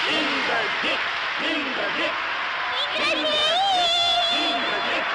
இந்த கிக் இந்த கிக் இந்த கிக்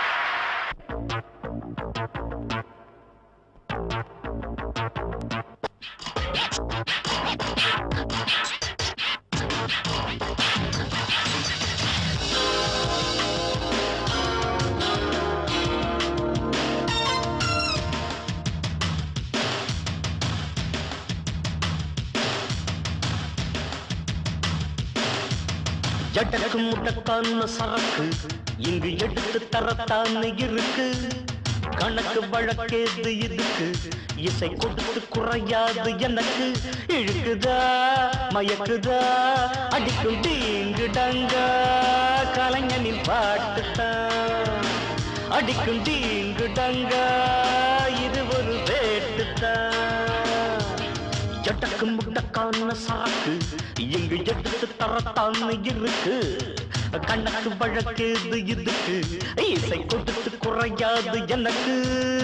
எட்டக்கு முட்டக்கான சரக்கு இங்கு எடுத்து தரத்தான்னு இருக்கு கணக்கு வழக்கேது இதுக்கு இசை கொடுத்து குறையாது எனக்கு இழுக்குதா மயக்குதா அடிக்கும் டீங்கு டங்கா கலைஞனின் பாட்டுத்தான் அடிக்கும் டீங்கு டங்கா இது ஒரு வேட்டுத்தான் எட்டக்கு முட்டக்கான சாக்கு இங்கு எடுத்து தரத்தான்னு இருக்கு கண்ணக்கு வழக்கேது இதுக்கு இசை கொடுத்து குறையாது எனக்கு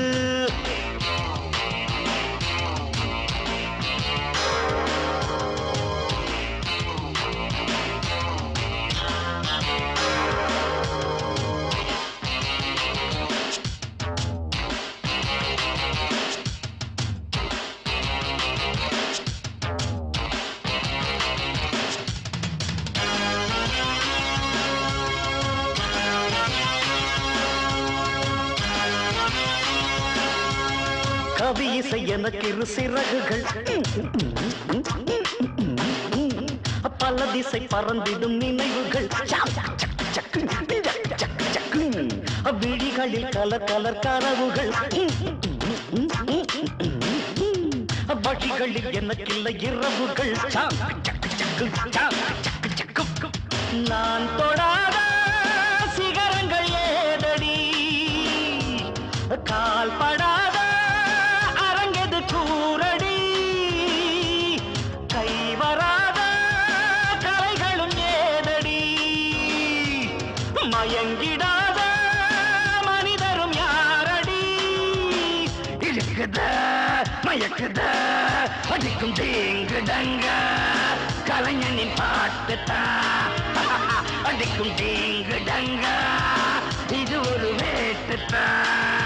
கவி இசை எனக்கு இரு சிறகுகள் பல திசை பறந்திடும் நினைவுகள் விழிகளில் கலர் கலர் கனவுகள் வழிகளில் எனக்கில்லை இரவுகள் நான் தொடாத சிகரங்கள் ஏதடி கால் படாத அரங்கது கூரடி கை வராத கலைகளும் ஏதடி மயங்கிடாத மனிதரும் யாரடி இழுக்குத மயக்குத அடிக்கும் தீங்குடங்க கலைஞனின் பாட்டுத்தான் அடிக்கும் தீங்குடங்க இது ஒரு வேட்டுத்தான்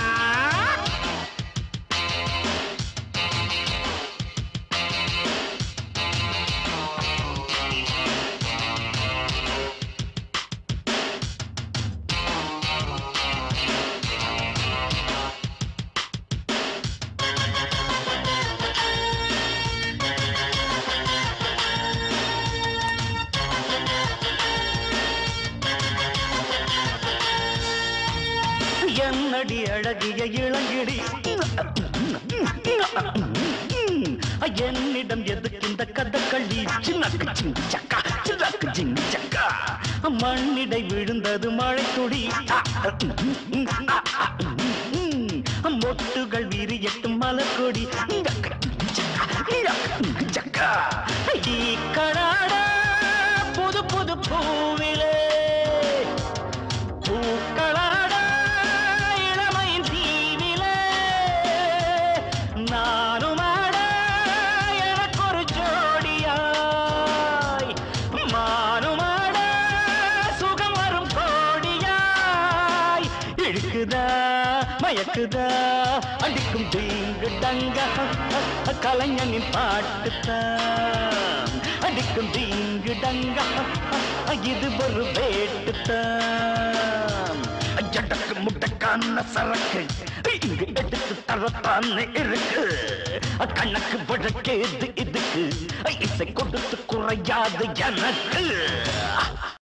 என்னடி அழகிய இளங்கிடி என்னிடம் எதுக்கு இந்த கதக்களி சின்னக்கு சிங்கி சக்கா சின்னக்கு சிங்கி சக்கா மண்ணிடை விழுந்தது மழை துளி மொட்டுகள் விரியட்டும் மலர்கொடி சக்கா ஈ கடாடா புது புது பூவிலே பூக்களாட இளமையின் தீவிலே நானும் ஆட எனக்கொரு ஜோடியாய் மானும் ஆட சுகம் வரும் கோடியாய் இழுக்குதா மயக்குதா அடிக்கும் தீங்கு டங்க கலைஞனின் பாட்டுத்தான் அடிக்கும் தீங்கு டங்க இது ஒரு வேட்டுத்தான் ஜடக்கு முட்டக்கான சரக்கு இங்கு எடுத்து தரத்தான் இருக்கு கணக்கு வழக்கேது இதுக்கு இசை கொடுத்து குறையாது எனக்கு